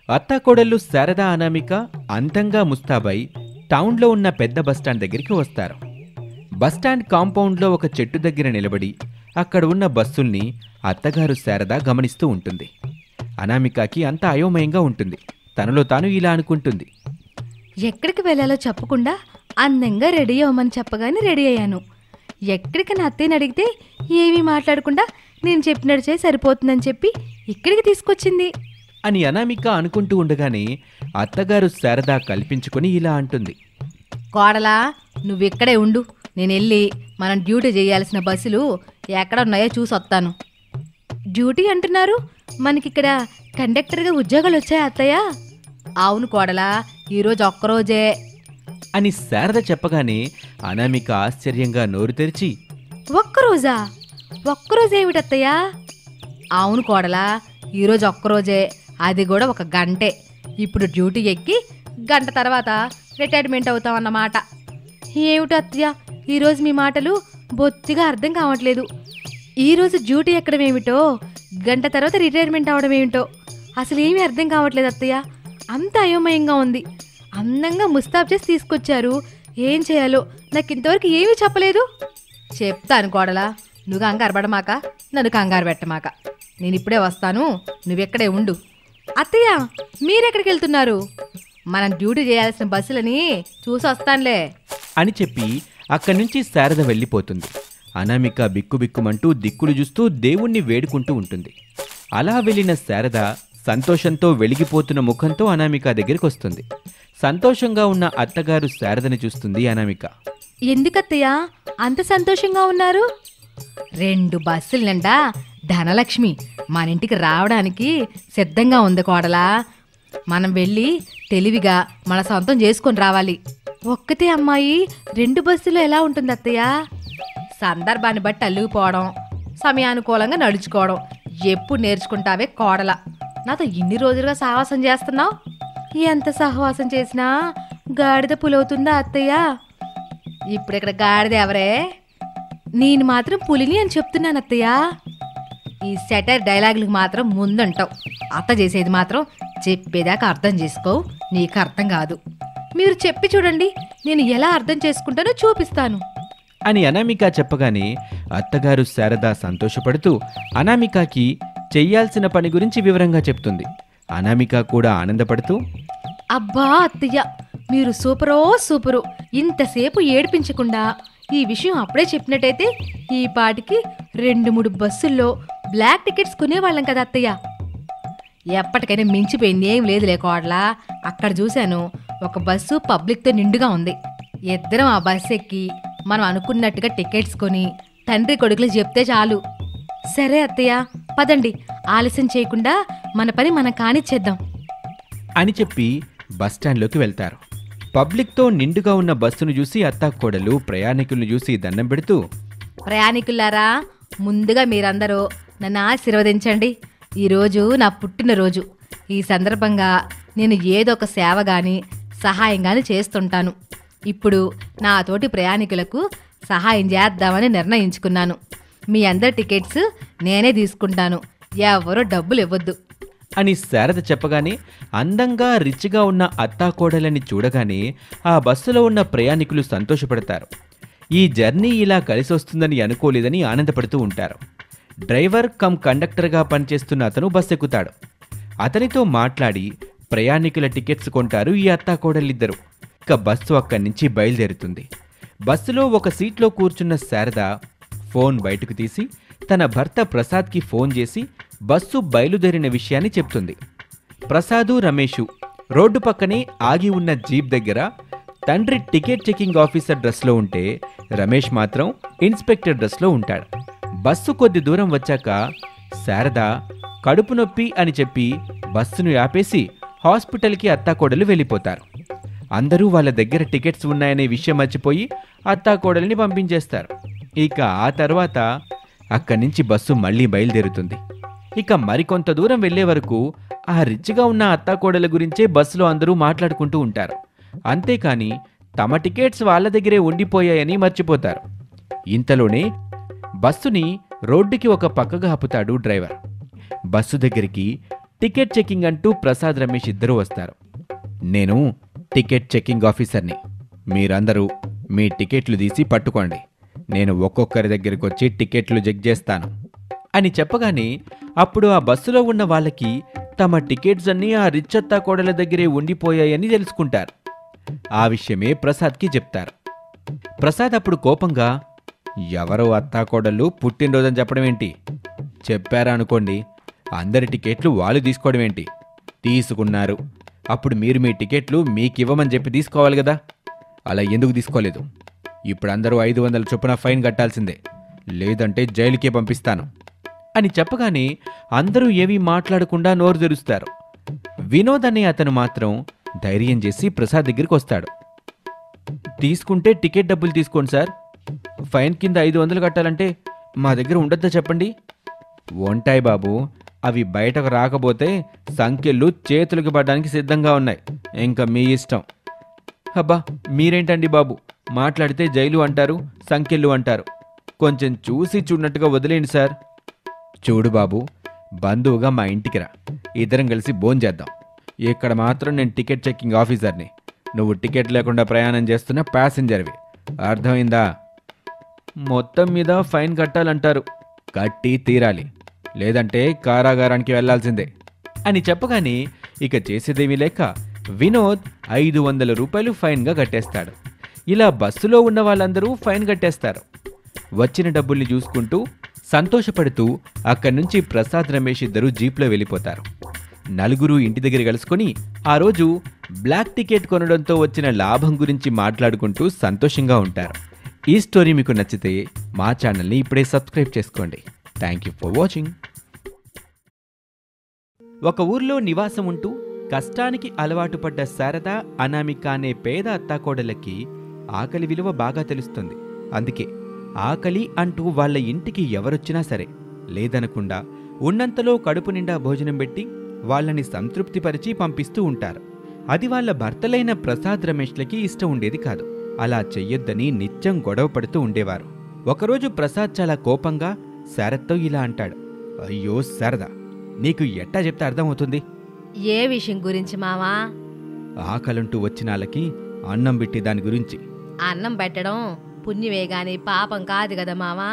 అత్తాకోడళ్ళు శారదా అనామిక అందంగా ముస్తాబై టౌన్లో ఉన్న పెద్ద బస్టాండ్ దగ్గరికి వస్తారు బస్టాండ్ కాంపౌండ్లో ఒక చెట్టు దగ్గర నిలబడి అక్కడ ఉన్న బస్సుల్ని అత్తగారు శారద గమనిస్తూ ఉంటుంది అనామికకి అంత అయోమయంగా ఉంటుంది తనలో తాను ఇలా అనుకుంటుంది ఎక్కడికి వెళ్ళాలో చెప్పకుండా అందంగా రెడీ అవ్వమని చెప్పగానే రెడీ అయ్యాను ఎక్కడికి నా అత్తయ్యని అడిగితే ఏమీ మాట్లాడకుండా నేను చెప్పినట్టు చేసి సరిపోతుందని చెప్పి ఇక్కడికి తీసుకొచ్చింది అని అనామిక అనుకుంటూ ఉండగానే అత్తగారు శారద కల్పించుకొని ఇలా అంటుంది కోడలా నువ్వు ఇక్కడే ఉండు నేను వెళ్ళి మనం డ్యూటీ చేయాల్సిన బస్సులు ఎక్కడ ఉన్నాయో చూసి వస్తాను డ్యూటీ అంటున్నారు మనకిక్కడ కండక్టర్గా ఉద్యోగాలు వచ్చాయి అత్తయ్య అవును కోడలా ఈరోజు ఒక్కరోజే అని శారద చెప్పగానే అనామిక ఆశ్చర్యంగా నోరు తెరిచి ఒక్కరోజా ఒక్కరోజు ఏమిటత్తయ్యా అవును కోడలా ఈరోజు ఒక్కరోజే అది కూడా ఒక గంటే ఇప్పుడు డ్యూటీ ఎక్కి గంట తర్వాత రిటైర్మెంట్ అవుతాం అన్నమాట ఏమిటో అత్తయ్య ఈరోజు మీ మాటలు బొత్తిగా అర్థం కావట్లేదు ఈరోజు డ్యూటీ ఎక్కడం ఏమిటో గంట తర్వాత రిటైర్మెంట్ అవడం ఏమిటో అసలు ఏమీ అర్థం కావట్లేదు అత్తయ్య అంత అయోమయంగా ఉంది అందంగా ముస్తాబ్ చేసి తీసుకొచ్చారు ఏం చేయాలో నాకు ఇంతవరకు ఏమీ చెప్పలేదు చెప్తాను కోడలా నువ్వు కంగారు పడమాక నన్ను కంగారు పెట్టమాక నేను ఇప్పుడే వస్తాను నువ్వెక్కడే ఉండు అత్తయ్య మీరెక్కడికి వెళ్తున్నారు మనం డ్యూటీ చేయాల్సిన బస్సులని చూసి వస్తానులే అని చెప్పి అక్కడి నుంచి శారద వెళ్ళిపోతుంది అనామిక బిక్కుబిక్కుమంటూ దిక్కులు చూస్తూ దేవుణ్ణి వేడుకుంటూ ఉంటుంది అలా వెళ్ళిన శారద సంతోషంతో వెలిగిపోతున్న ముఖంతో అనామిక దగ్గరికి వస్తుంది సంతోషంగా ఉన్న అత్తగారు శారదని చూస్తుంది అనామిక ఎందుకత్తయ్య అంత సంతోషంగా ఉన్నారు రెండు బస్సులు నిండా ధనలక్ష్మి మన ఇంటికి రావడానికి సిద్ధంగా ఉంది కోడలా మనం వెళ్ళి తెలివిగా మన సొంతం చేసుకొని రావాలి ఒక్కతే అమ్మాయి రెండు బస్సులు ఎలా ఉంటుంది అత్తయ్య సందర్భాన్ని బట్టి అల్లుకుపోవడం సమయానుకూలంగా నడుచుకోవడం ఎప్పుడు నేర్చుకుంటావే కోడల నాతో ఇన్ని రోజులుగా సహవాసం చేస్తున్నావు ఎంత సహవాసం చేసినా గాడిద పులవుతుందా అత్తయ్య ఇప్పుడు ఇక్కడ గాడిద ఎవరే నేను మాత్రం పులిని అని చెప్తున్నాను అత్తయ్య ఈ సెటర్ డైలాగులకు మాత్రం ముందుంటావు అత్త చేసేది మాత్రం చెప్పేదాకా అర్థం చేసుకో నీకు అర్థం కాదు మీరు చెప్పి చూడండి నేను ఎలా అర్థం చేసుకుంటానో చూపిస్తాను అని అనామిక చెప్పగానే అత్తగారు శారద సంతోషపడుతూ అనామికకి చెయ్యాల్సిన పని గురించి వివరంగా చెప్తుంది అనామిక కూడా ఆనందపడుతూ అబ్బా అత్తయ్య మీరు సూపరో సూపరు ఇంతసేపు ఏడిపించకుండా ఈ విషయం అప్పుడే చెప్పినట్టయితే ఈ పాటికి రెండు మూడు బస్సుల్లో బ్లాక్ టికెట్స్ కొనేవాళ్ళం కదా అత్తయ్య ఎప్పటికైనా మించిపోయింది ఏం లేదులే కోడలా అక్కడ చూశాను ఒక బస్సు పబ్లిక్తో నిండుగా ఉంది ఇద్దరం ఆ బస్సు ఎక్కి మనం అనుకున్నట్టుగా టికెట్స్ కొని తండ్రి కొడుకులు చెప్తే చాలు సరే అత్తయ్య పదండి ఆలస్యం చేయకుండా మన పని మనం కానిచ్చేద్దాం అని చెప్పి బస్టాండ్లోకి వెళ్తారు పబ్లిక్తో నిండుగా ఉన్న బస్సును చూసి అత్తాకోడలు ప్రయాణికులను చూసి దండం పెడుతూ ప్రయాణికులారా ముందుగా మీరందరూ నన్ను ఆశీర్వదించండి ఈరోజు నా పుట్టినరోజు ఈ సందర్భంగా నేను ఏదో ఒక సేవ గాని సహాయం గాని చేస్తుంటాను ఇప్పుడు నా తోటి ప్రయాణికులకు సహాయం చేద్దామని నిర్ణయించుకున్నాను మీ అందరి టికెట్స్ నేనే తీసుకుంటాను ఎవరూ డబ్బులు ఇవ్వద్దు అని శారద చెప్పగానే అందంగా రిచ్గా ఉన్న అత్తాకోడలని చూడగానే ఆ బస్సులో ఉన్న ప్రయాణికులు సంతోషపడతారు ఈ జర్నీ ఇలా కలిసొస్తుందని అనుకోలేదని ఆనందపడుతూ ఉంటారు డ్రైవర్ కమ్ కండక్టర్గా పనిచేస్తున్న అతను బస్ ఎక్కుతాడు అతనితో మాట్లాడి ప్రయాణికుల టికెట్స్ కొంటారు ఈ అత్తాకోడలిద్దరు ఇక బస్సు అక్కడి నుంచి బయలుదేరుతుంది బస్సులో ఒక సీట్లో కూర్చున్న శారద ఫోన్ బయటకు తీసి తన భర్త ప్రసాద్కి ఫోన్ చేసి బస్సు బయలుదేరిన విషయాన్ని చెప్తుంది ప్రసాదు రమేషు రోడ్డు పక్కనే ఆగి ఉన్న జీప్ దగ్గర తండ్రి టికెట్ చెకింగ్ ఆఫీసర్ డ్రెస్లో ఉంటే రమేష్ మాత్రం ఇన్స్పెక్టర్ డ్రెస్లో ఉంటాడు బస్సు కొద్ది దూరం వచ్చాక శారద కడుపు నొప్పి అని చెప్పి బస్సును ఆపేసి హాస్పిటల్కి అత్తాకోడలు వెళ్ళిపోతారు అందరూ వాళ్ళ దగ్గర టికెట్స్ ఉన్నాయనే విషయం మర్చిపోయి అత్తాకోడల్ని పంపించేస్తారు ఇక ఆ తర్వాత అక్కడి నుంచి బస్సు మళ్ళీ బయలుదేరుతుంది ఇక మరికొంత దూరం వెళ్లే వరకు ఆ రిచ్గా ఉన్న అత్తాకోడల గురించే బస్సులో అందరూ మాట్లాడుకుంటూ ఉంటారు అంతేకాని తమ టికెట్స్ వాళ్ళ దగ్గరే ఉండిపోయాయని మర్చిపోతారు ఇంతలోనే బస్సుని రోడ్డుకి ఒక పక్కగా ఆపుతాడు డ్రైవర్ బస్సు దగ్గరికి టికెట్ చెకింగ్ అంటూ ప్రసాద్ రమేష్ ఇద్దరూ వస్తారు నేను టికెట్ చెకింగ్ ఆఫీసర్ని మీరందరూ మీ టికెట్లు తీసి పట్టుకోండి నేను ఒక్కొక్కరి దగ్గరికి వచ్చి టికెట్లు చెక్ చేస్తాను అని చెప్పగానే అప్పుడు ఆ బస్సులో ఉన్న వాళ్ళకి తమ టికెట్స్ అన్నీ ఆ రిచ్చత్తా కోడల దగ్గరే ఉండిపోయాయని తెలుసుకుంటారు ఆ విషయమే ప్రసాద్కి చెప్తారు ప్రసాద్ అప్పుడు కోపంగా ఎవరో అత్తాకోడళ్ళు పుట్టినరోజని చెప్పడం ఏంటి చెప్పారా అనుకోండి అందరి టికెట్లు వాళ్ళు తీసుకోవడం ఏంటి తీసుకున్నారు అప్పుడు మీరు మీ టికెట్లు మీకివ్వమని చెప్పి తీసుకోవాలి కదా అలా ఎందుకు తీసుకోలేదు ఇప్పుడు అందరూ ఐదు వందల చొప్పున ఫైన్ కట్టాల్సిందే లేదంటే జైలుకే పంపిస్తాను అని చెప్పగానే అందరూ ఏమీ మాట్లాడకుండా నోరు తెరుస్తారు వినోద్ అనే అతను మాత్రం ధైర్యం చేసి ప్రసాద్ దగ్గరికి వస్తాడు తీసుకుంటే టికెట్ డబ్బులు తీసుకోండి సార్ ఫైన్ కింద ఐదు వందలు కట్టాలంటే మా దగ్గర ఉండొద్దా చెప్పండి ఉంటాయి బాబు అవి బయటకు రాకపోతే సంఖ్యలు చేతులకు పడడానికి సిద్ధంగా ఉన్నాయి ఇంకా మీ ఇష్టం అబ్బా మీరేంటండి బాబు మాట్లాడితే జైలు అంటారు సంఖ్యలు అంటారు కొంచెం చూసి చూడనట్టుగా వదిలేండి సార్ చూడు బాబు బంధువుగా మా ఇంటికి రా ఇద్దరం కలిసి భోంచేద్దాం ఇక్కడ మాత్రం నేను టికెట్ చెక్కింగ్ ఆఫీసర్ని నువ్వు టికెట్ లేకుండా ప్రయాణం చేస్తున్న ప్యాసింజర్వి అర్థమైందా మొత్తం మీద ఫైన్ కట్టాలంటారు కట్టి తీరాలి లేదంటే కారాగారానికి వెళ్లాల్సిందే అని చెప్పగానే ఇక చేసేదేమీ లేక వినోద్ ఐదు వందల రూపాయలు ఫైన్గా కట్టేస్తాడు ఇలా బస్సులో ఉన్న వాళ్ళందరూ ఫైన్ కట్టేస్తారు వచ్చిన డబ్బుల్ని చూసుకుంటూ సంతోషపడుతూ అక్కడి నుంచి ప్రసాద్ రమేష్ ఇద్దరు జీప్లో వెళ్ళిపోతారు నలుగురు ఇంటి దగ్గర కలుసుకొని ఆ రోజు బ్లాక్ టికెట్ కొనడంతో వచ్చిన లాభం గురించి మాట్లాడుకుంటూ సంతోషంగా ఉంటారు ఈ స్టోరీ మీకు నచ్చితే మా ఛానల్ని ఇప్పుడే సబ్స్క్రైబ్ చేసుకోండి థ్యాంక్ యూ ఫర్ వాచింగ్ ఒక ఊర్లో నివాసం ఉంటూ కష్టానికి అలవాటు పడ్డ శారద అనామిక అనే పేద అత్తాకోడలకి ఆకలి విలువ బాగా తెలుస్తుంది అందుకే ఆకలి అంటూ వాళ్ళ ఇంటికి ఎవరొచ్చినా సరే లేదనకుండా ఉన్నంతలో కడుపు నిండా భోజనం పెట్టి వాళ్ళని సంతృప్తిపరిచి పంపిస్తూ ఉంటారు అది వాళ్ళ భర్తలైన ప్రసాద్ రమేష్లకి ఇష్టం ఉండేది కాదు అలా చెయ్యొద్దని నిత్యం గొడవ పడుతూ ఉండేవారు ఒకరోజు ప్రసాద్ చాలా కోపంగా శారద్తో ఇలా అంటాడు అయ్యో శారదా నీకు ఎట్టా చెప్తే అర్థమవుతుంది ఏ విషయం గురించి మావా ఆకలంటూ వచ్చిన వాళ్ళకి అన్నం పెట్టి దాని గురించి అన్నం పెట్టడం పుణ్యమే గాని పాపం కాదు కదా మావా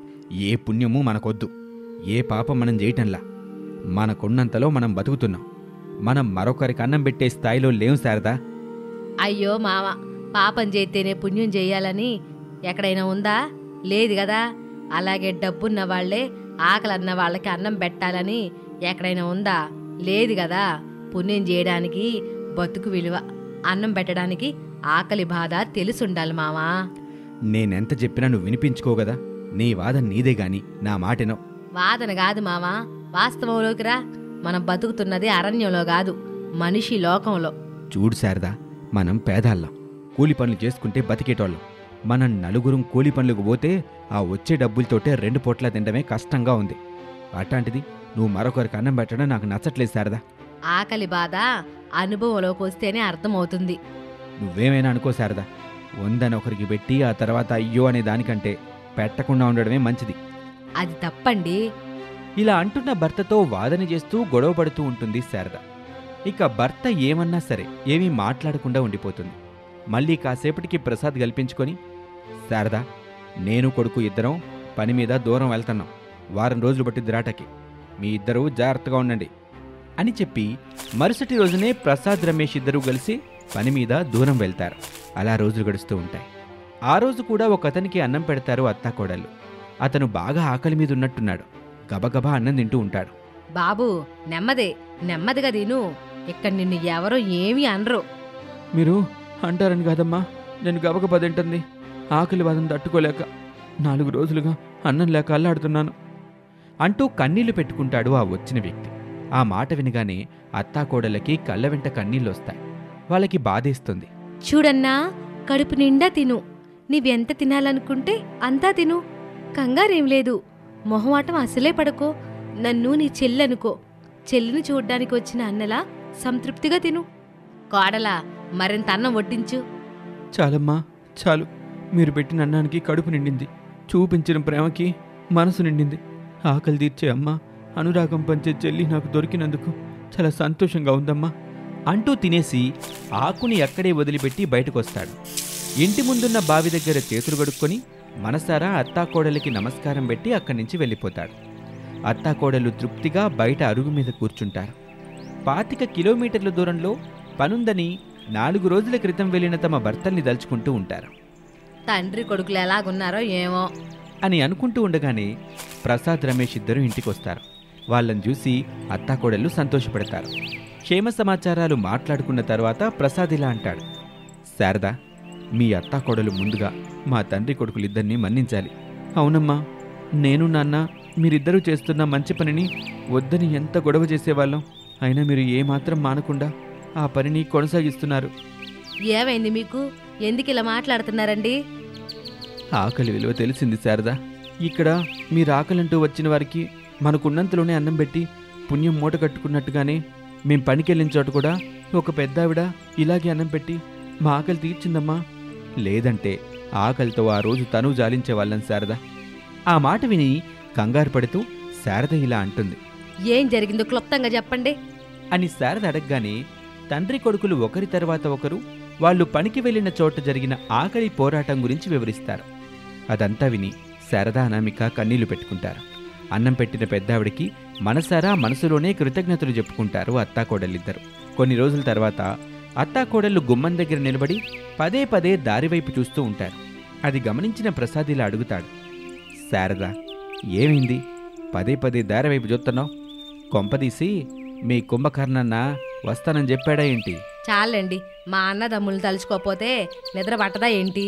ఏ పుణ్యము మనకొద్దు ఏ పాపం మనం చేయటంలా మనకున్నంతలో మనం బతుకుతున్నాం మనం మరొకరికి అన్నం పెట్టే స్థాయిలో లేం శారదా అయ్యో మావ పాపం చేస్తేనే పుణ్యం చేయాలని ఎక్కడైనా ఉందా లేదు కదా అలాగే డబ్బున్న వాళ్లే ఆకలన్న వాళ్ళకి అన్నం పెట్టాలని ఎక్కడైనా ఉందా లేదు కదా పుణ్యం చేయడానికి బతుకు విలువ అన్నం పెట్టడానికి ఆకలి బాధ తెలుసుండాలి మావా నేనెంత చెప్పినా నువ్వు వినిపించుకోగదా నీ వాదన నీదే గాని నా మాటెనో వాదన కాదు మావా వాస్తవంలోకి రా మనం బతుకుతున్నది అరణ్యంలో కాదు మనిషి లోకంలో చూడు శారదా మనం పేదాళ్ళం కూలి పనులు చేసుకుంటే బతికేటోళ్ళం మనం నలుగురం కూలి పనులకు పోతే ఆ వచ్చే డబ్బులతోటే రెండు పొట్ల తినడమే కష్టంగా ఉంది అట్లాంటిది నువ్వు మరొకరికి అన్నం పెట్టడం నాకు నచ్చట్లేదు శారదా ఆకలి బాధ అనుభవంలోకి వస్తేనే అర్థమవుతుంది నువ్వేమైనా అనుకో శారదా ఉందని ఒకరికి పెట్టి ఆ తర్వాత అయ్యో అనే దానికంటే పెట్టకుండా ఉండడమే మంచిది అది తప్పండి ఇలా అంటున్న భర్తతో వాదన చేస్తూ గొడవ పడుతూ ఉంటుంది శారద ఇక భర్త ఏమన్నా సరే ఏమీ మాట్లాడకుండా ఉండిపోతుంది మళ్ళీ కాసేపటికి ప్రసాద్ కల్పించుకొని శారద నేను కొడుకు ఇద్దరం పని మీద దూరం వెళ్తున్నాం వారం రోజులు బట్టి దిరాటకి మీ ఇద్దరూ జాగ్రత్తగా ఉండండి అని చెప్పి మరుసటి రోజునే ప్రసాద్ రమేష్ ఇద్దరూ కలిసి పని మీద దూరం వెళ్తారు అలా రోజులు గడుస్తూ ఉంటాయి ఆ రోజు కూడా ఒక అతనికి అన్నం పెడతారు అత్తాకోడళ్ళు అతను బాగా ఆకలి మీద ఉన్నట్టున్నాడు గబగబా అన్నం తింటూ ఉంటాడు బాబు నెమ్మదే నెమ్మదిగా తిను ఇక్కడ నిన్ను ఎవరో ఏమీ అనరు మీరు అంటారని కాదమ్మా నేను గబగబా తింటుంది ఆకలి బాధను తట్టుకోలేక నాలుగు రోజులుగా అన్నం లేక అల్లాడుతున్నాను అంటూ కన్నీళ్లు పెట్టుకుంటాడు ఆ వచ్చిన వ్యక్తి ఆ మాట వినగానే అత్తాకోడలకి కళ్ళ వెంట కన్నీళ్ళు వస్తాయి వాళ్ళకి బాధేస్తుంది చూడన్నా కడుపు నిండా తిను నీవెంత తినాలనుకుంటే అంతా తిను కంగారేం లేదు మొహమాటం అసలే పడకో నన్ను నీ చెల్లెనుకో చెల్లిని చూడ్డానికి వచ్చిన అన్నలా సంతృప్తిగా తిను కోడలా మరింత అన్నం వడ్డించు చాలమ్మా చాలు మీరు పెట్టిన అన్నానికి కడుపు నిండింది చూపించిన ప్రేమకి మనసు నిండింది ఆకలి తీర్చే అమ్మ అనురాగం పంచే చెల్లి నాకు దొరికినందుకు చాలా సంతోషంగా ఉందమ్మా అంటూ తినేసి ఆకుని అక్కడే వదిలిపెట్టి బయటకొస్తాడు ఇంటి ముందున్న బావి దగ్గర చేతులు గడుక్కొని మనసారా అత్తాకోడలికి నమస్కారం పెట్టి అక్కడి నుంచి వెళ్ళిపోతాడు అత్తాకోడలు తృప్తిగా బయట అరుగు మీద కూర్చుంటారు పాతిక కిలోమీటర్ల దూరంలో పనుందని నాలుగు రోజుల క్రితం వెళ్ళిన తమ భర్తల్ని దలుచుకుంటూ ఉంటారు తండ్రి కొడుకులు ఎలాగున్నారో ఏమో అని అనుకుంటూ ఉండగానే ప్రసాద్ రమేష్ ఇద్దరు ఇంటికొస్తారు వాళ్ళని చూసి అత్తాకోడళ్ళు సంతోషపడతారు క్షేమ సమాచారాలు మాట్లాడుకున్న తర్వాత ప్రసాద్ ఇలా అంటాడు శారదా మీ అత్తాకోడలు ముందుగా మా తండ్రి కొడుకులిద్దరినీ మన్నించాలి అవునమ్మా నేను నాన్న మీరిద్దరూ చేస్తున్న మంచి పనిని వద్దని ఎంత గొడవ చేసేవాళ్ళం అయినా మీరు ఏమాత్రం మానకుండా ఆ పనిని కొనసాగిస్తున్నారు ఏమైంది మీకు ఎందుకు ఇలా మాట్లాడుతున్నారండి ఆకలి విలువ తెలిసింది శారదా ఇక్కడ మీరు ఆకలంటూ వచ్చిన వారికి మనకున్నంతలోనే అన్నం పెట్టి పుణ్యం మూట కట్టుకున్నట్టుగానే మేం పనికెళ్ళిన చోట కూడా ఒక పెద్దావిడ ఇలాగే అన్నం పెట్టి మా ఆకలి తీర్చిందమ్మా లేదంటే ఆకలితో ఆ రోజు తను జాలించే వాళ్ళం శారద ఆ మాట విని కంగారు పడుతూ శారద ఇలా అంటుంది ఏం జరిగిందో క్లుప్తంగా చెప్పండి అని శారద అడగగానే తండ్రి కొడుకులు ఒకరి తర్వాత ఒకరు వాళ్ళు పనికి వెళ్ళిన చోట జరిగిన ఆకలి పోరాటం గురించి వివరిస్తారు అదంతా విని శారదా అనామిక కన్నీళ్లు పెట్టుకుంటారు అన్నం పెట్టిన పెద్దావిడికి మనసారా మనసులోనే కృతజ్ఞతలు చెప్పుకుంటారు అత్తాకోడలిద్దరు కొన్ని రోజుల తర్వాత అత్తాకోడళ్ళు గుమ్మం దగ్గర నిలబడి పదే పదే దారివైపు చూస్తూ ఉంటారు అది గమనించిన ప్రసాద్ ఇలా అడుగుతాడు శారదా ఏమైంది పదే పదే దారివైపు చూస్తున్నావు కొంపదీసి మీ కుంభకర్ణన్న వస్తానని చెప్పాడా ఏంటి చాలండి మా అన్నదమ్ములు తలుచుకోపోతే నిద్ర పట్టదా ఏంటి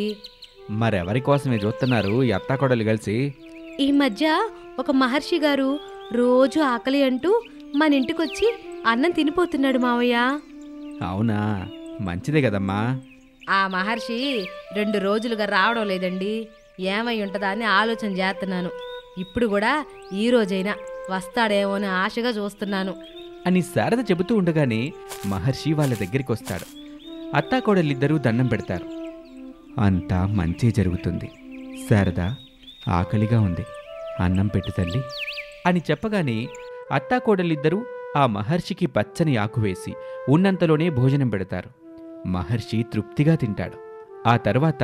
మరెవరి కోసమే చూస్తున్నారు ఈ అత్తాకోడలు కలిసి ఈ మధ్య ఒక మహర్షి గారు రోజు ఆకలి అంటూ మన ఇంటికొచ్చి అన్నం తినిపోతున్నాడు మావయ్య అవునా మంచిదే కదమ్మా ఆ మహర్షి రెండు రోజులుగా రావడం లేదండి ఏమై ఉంటుందా అని ఆలోచన చేస్తున్నాను ఇప్పుడు కూడా ఈ రోజైనా వస్తాడేమో అని ఆశగా చూస్తున్నాను అని శారద చెబుతూ ఉండగానే మహర్షి వాళ్ళ దగ్గరికి వస్తాడు అత్తాకోడలిద్దరూ దండం పెడతారు అంతా మంచే జరుగుతుంది శారద ఆకలిగా ఉంది అన్నం పెట్టు తల్లి అని చెప్పగానే అత్తాకోడలిద్దరూ ఆ మహర్షికి పచ్చని ఆకు వేసి ఉన్నంతలోనే భోజనం పెడతారు మహర్షి తృప్తిగా తింటాడు ఆ తర్వాత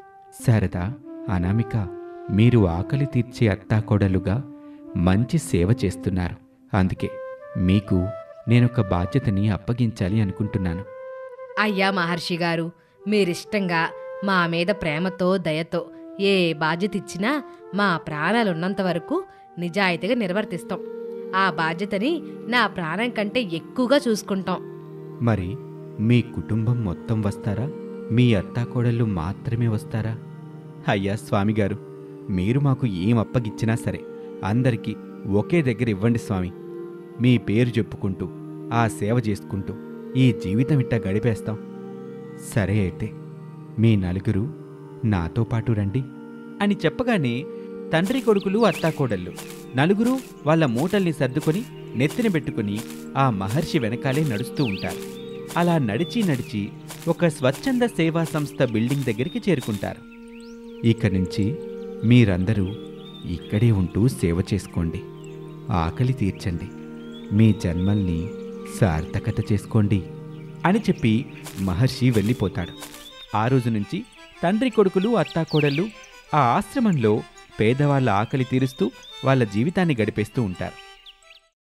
శారద అనామిక మీరు ఆకలి తీర్చే అత్తాకోడలుగా మంచి సేవ చేస్తున్నారు అందుకే మీకు నేనొక బాధ్యతని అప్పగించాలి అనుకుంటున్నాను అయ్యా మహర్షి గారు మీరిష్టంగా మా మీద ప్రేమతో దయతో ఏ బాధ్యత ఇచ్చినా మా ప్రాణాలున్నంత వరకు నిజాయితీగా నిర్వర్తిస్తాం ఆ బాధ్యతని నా ప్రాణం కంటే ఎక్కువగా చూసుకుంటాం మరి మీ కుటుంబం మొత్తం వస్తారా మీ అత్తాకోడళ్ళు మాత్రమే వస్తారా అయ్యా స్వామిగారు మీరు మాకు ఏం అప్పగిచ్చినా సరే అందరికీ ఒకే దగ్గర ఇవ్వండి స్వామి మీ పేరు చెప్పుకుంటూ ఆ సేవ చేసుకుంటూ ఈ జీవితం ఇట్టా గడిపేస్తాం సరే అయితే మీ నలుగురు నాతో పాటు రండి అని చెప్పగానే తండ్రి కొడుకులు అత్తాకోడళ్ళు నలుగురు వాళ్ళ మూటల్ని సర్దుకొని నెత్తిన పెట్టుకుని ఆ మహర్షి వెనకాలే నడుస్తూ ఉంటారు అలా నడిచి నడిచి ఒక స్వచ్ఛంద సేవా సంస్థ బిల్డింగ్ దగ్గరికి చేరుకుంటారు ఇక నుంచి మీరందరూ ఇక్కడే ఉంటూ సేవ చేసుకోండి ఆకలి తీర్చండి మీ జన్మల్ని సార్థకత చేసుకోండి అని చెప్పి మహర్షి వెళ్ళిపోతాడు ఆ రోజు నుంచి తండ్రి కొడుకులు అత్తాకోడళ్ళు ఆ ఆశ్రమంలో పేదవాళ్ళ ఆకలి తీరుస్తూ వాళ్ళ జీవితాన్ని గడిపేస్తూ ఉంటారు